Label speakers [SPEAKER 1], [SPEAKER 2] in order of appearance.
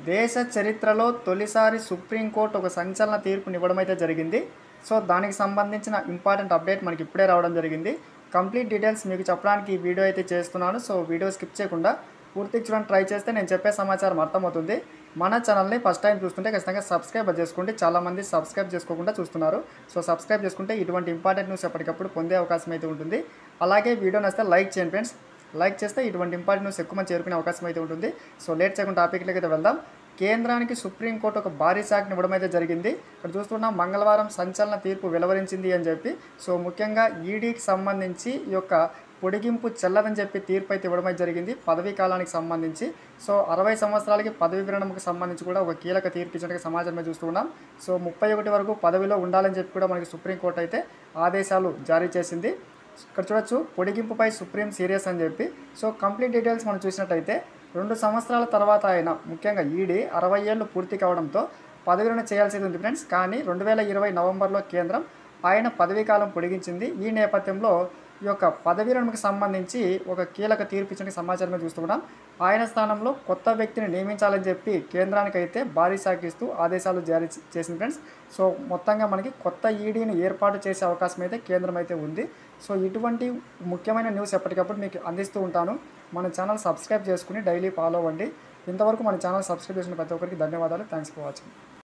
[SPEAKER 1] దేశ చరిత్రలో తొలిసారి సుప్రీంకోర్టు ఒక సంచలన తీర్పునివ్వడం అయితే జరిగింది సో దానికి సంబంధించిన ఇంపార్టెంట్ అప్డేట్ మనకి ఇప్పుడే రావడం జరిగింది కంప్లీట్ డీటెయిల్స్ మీకు చెప్పడానికి ఈ వీడియో అయితే చేస్తున్నాను సో వీడియో స్కిప్ చేయకుండా పూర్తిగా చూడడానికి ట్రై చేస్తే నేను చెప్పే సమాచారం అర్థమవుతుంది మన ఛానల్ని ఫస్ట్ టైం చూస్తుంటే ఖచ్చితంగా సబ్స్క్రైబ్ చేసుకోండి చాలామంది సబ్స్క్రైబ్ చేసుకోకుండా చూస్తున్నారు సో సబ్స్క్రైబ్ చేసుకుంటే ఇటువంటి ఇంపార్టెంట్ న్యూస్ ఎప్పటికప్పుడు పొందే అవకాశం అయితే ఉంటుంది అలాగే వీడియో నచ్చితే లైక్ చేయండి ఫ్రెండ్స్ లైక్ చేస్తే ఇటువంటి ఇంపార్టెంట్ న్యూస్ ఎక్కువ మంది చేరుకునే అవకాశం అయితే ఉంటుంది సో లేట్ చేయకుండా టాపిక్లకి అయితే వెళ్దాం కేంద్రానికి సుప్రీంకోర్టు ఒక భారీ శాఖను ఇవ్వడం అయితే జరిగింది ఇక్కడ చూస్తున్నాం మంగళవారం సంచలన తీర్పు వెలువరించింది అని చెప్పి సో ముఖ్యంగా ఈడీకి సంబంధించి ఈ యొక్క పొడిగింపు చెల్లదని చెప్పి తీర్పు అయితే ఇవ్వడం అయితే జరిగింది పదవీ కాలానికి సంబంధించి సో అరవై సంవత్సరాలకి పదవి విరమణకు సంబంధించి కూడా ఒక కీలక తీర్పు ఇచ్చినట్టు సమాచారం చూస్తున్నాం సో ముప్పై ఒకటి వరకు పదవిలో ఉండాలని చెప్పి కూడా మనకి సుప్రీంకోర్టు అయితే ఆదేశాలు జారీ చేసింది ఇక్కడ చూడొచ్చు పొడిగింపుపై సుప్రీం సీరియస్ అని చెప్పి సో కంప్లీట్ డీటెయిల్స్ మనం చూసినట్టయితే రెండు సంవత్సరాల తర్వాత ఆయన ముఖ్యంగా ఈడీ అరవై ఏళ్ళు పూర్తి కావడంతో పదవిరమణ చేయాల్సి ఉంది ఫ్రెండ్స్ కానీ రెండు వేల ఇరవై నవంబర్లో కేంద్రం ఆయన పదవీ కాలం పొడిగించింది ఈ నేపథ్యంలో ఈ యొక్క పదవీ విరమణకు సంబంధించి ఒక కీలక తీర్పు ఇచ్చిన సమాచారమే చూస్తున్నాం ఆయన స్థానంలో కొత్త వ్యక్తిని నియమించాలని చెప్పి కేంద్రానికి అయితే భారీ శాఖ ఇస్తూ ఆదేశాలు జారీ చే- చేసింది ఫ్రెండ్స్ సో మొత్తంగా మనకి కొత్త ఈడీని ఏర్పాటు చేసే అవకాశం అయితే కేంద్రం అయితే ఉంది సో ఇటువంటి ముఖ్యమైన న్యూస్ ఎప్పటికప్పుడు మీకు అందిస్తూ ఉంటాను మన ఛానల్ సబ్స్క్రైబ్ చేసుకుని డైలీ ఫాలో అవ్వండి ఇంతవరకు మన ఛానల్ సబ్స్క్రైబ్ చేసిన ప్రతి ఒక్కరికి ధన్యవాదాలు థ్యాంక్స్ ఫర్ వాచింగ్